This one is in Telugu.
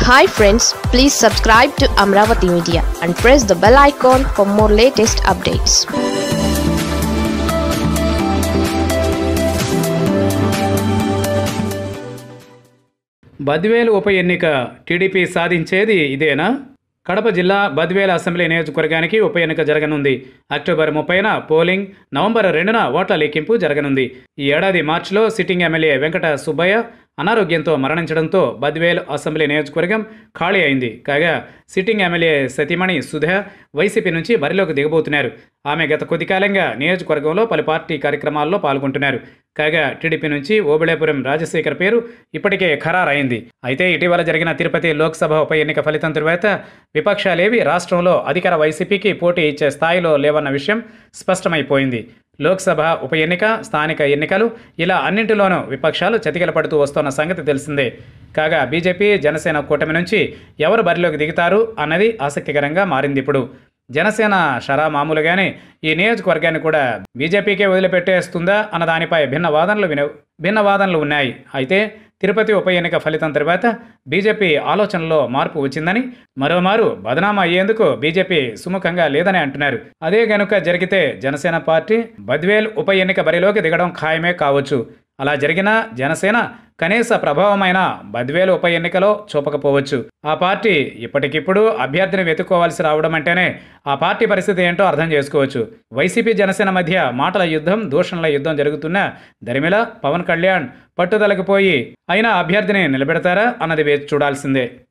hi friends please subscribe to Amaravati media and press the bell icon for more latest updates Badvel ఉప ఎన్నిక టీడీపీ సాధించేది ఇదేనా కడప జిల్లా బద్వేలు అసెంబ్లీ నియోజకవర్గానికి ఉప ఎన్నిక జరగనుంది అక్టోబర్ ముప్పైన పోలింగ్ నవంబర్ రెండున ఓట్ల లెక్కింపు జరగనుంది ఈ ఏడాది మార్చిలో సిట్టింగ్ ఎమ్మెల్యే వెంకట సుబ్బయ్య అనారోగ్యంతో మరణించడంతో బద్వేలు అసెంబ్లీ నియోజకవర్గం ఖాళీ అయింది కాగా సిట్టింగ్ ఎమ్మెల్యే సతీమణి సుధా వైసీపీ నుంచి బరిలోకి దిగబోతున్నారు ఆమె గత కొద్ది కాలంగా నియోజకవర్గంలో పలు పార్టీ కార్యక్రమాల్లో పాల్గొంటున్నారు కాగా టీడీపీ నుంచి ఓబిళేపురం రాజశేఖర్ పేరు ఇప్పటికే ఖరారైంది అయితే ఇటీవల జరిగిన తిరుపతి లోక్సభ ఉప ఎన్నిక ఫలితం తరువాత విపక్షాలేవి రాష్ట్రంలో అధికార వైసీపీకి పోటీ ఇచ్చే స్థాయిలో లేవన్న విషయం స్పష్టమైపోయింది లోక్సభ ఉప ఎన్నిక స్థానిక ఎన్నికలు ఇలా అన్నింటిలోనూ విపక్షాలు చతికిల పడుతూ వస్తున్న సంగతి తెలిసిందే కాగా బీజేపీ జనసేన కూటమి నుంచి ఎవరు బరిలోకి దిగుతారు అన్నది ఆసక్తికరంగా మారింది ఇప్పుడు జనసేన షరా మామూలుగానే ఈ నియోజకవర్గాన్ని కూడా బీజేపీకే వదిలిపెట్టేస్తుందా అన్న దానిపై భిన్న వాదనలు విన భిన్న వాదనలు ఉన్నాయి అయితే తిరుపతి ఉప ఎన్నిక ఫలితం తర్వాత బీజేపీ ఆలోచనలో మార్పు వచ్చిందని మరోమారు బదనామా అయ్యేందుకు బీజేపీ సుముఖంగా లేదని అంటున్నారు అదే గనుక జరిగితే జనసేన పార్టీ బద్వేల్ ఉప ఎన్నిక బరిలోకి దిగడం ఖాయమే కావచ్చు అలా జరిగినా జనసేన కనీస ప్రభావమైన బద్వేలు ఉప ఎన్నికలో చూపకపోవచ్చు ఆ పార్టీ ఇప్పటికిప్పుడు అభ్యర్థిని వెతుక్కోవాల్సి రావడం అంటేనే ఆ పార్టీ పరిస్థితి ఏంటో అర్థం చేసుకోవచ్చు వైసీపీ జనసేన మధ్య మాటల యుద్ధం దూషణల యుద్ధం జరుగుతున్న దరిమిల పవన్ కళ్యాణ్ పట్టుదలకు పోయి అయినా అభ్యర్థిని నిలబెడతారా అన్నది వేచి చూడాల్సిందే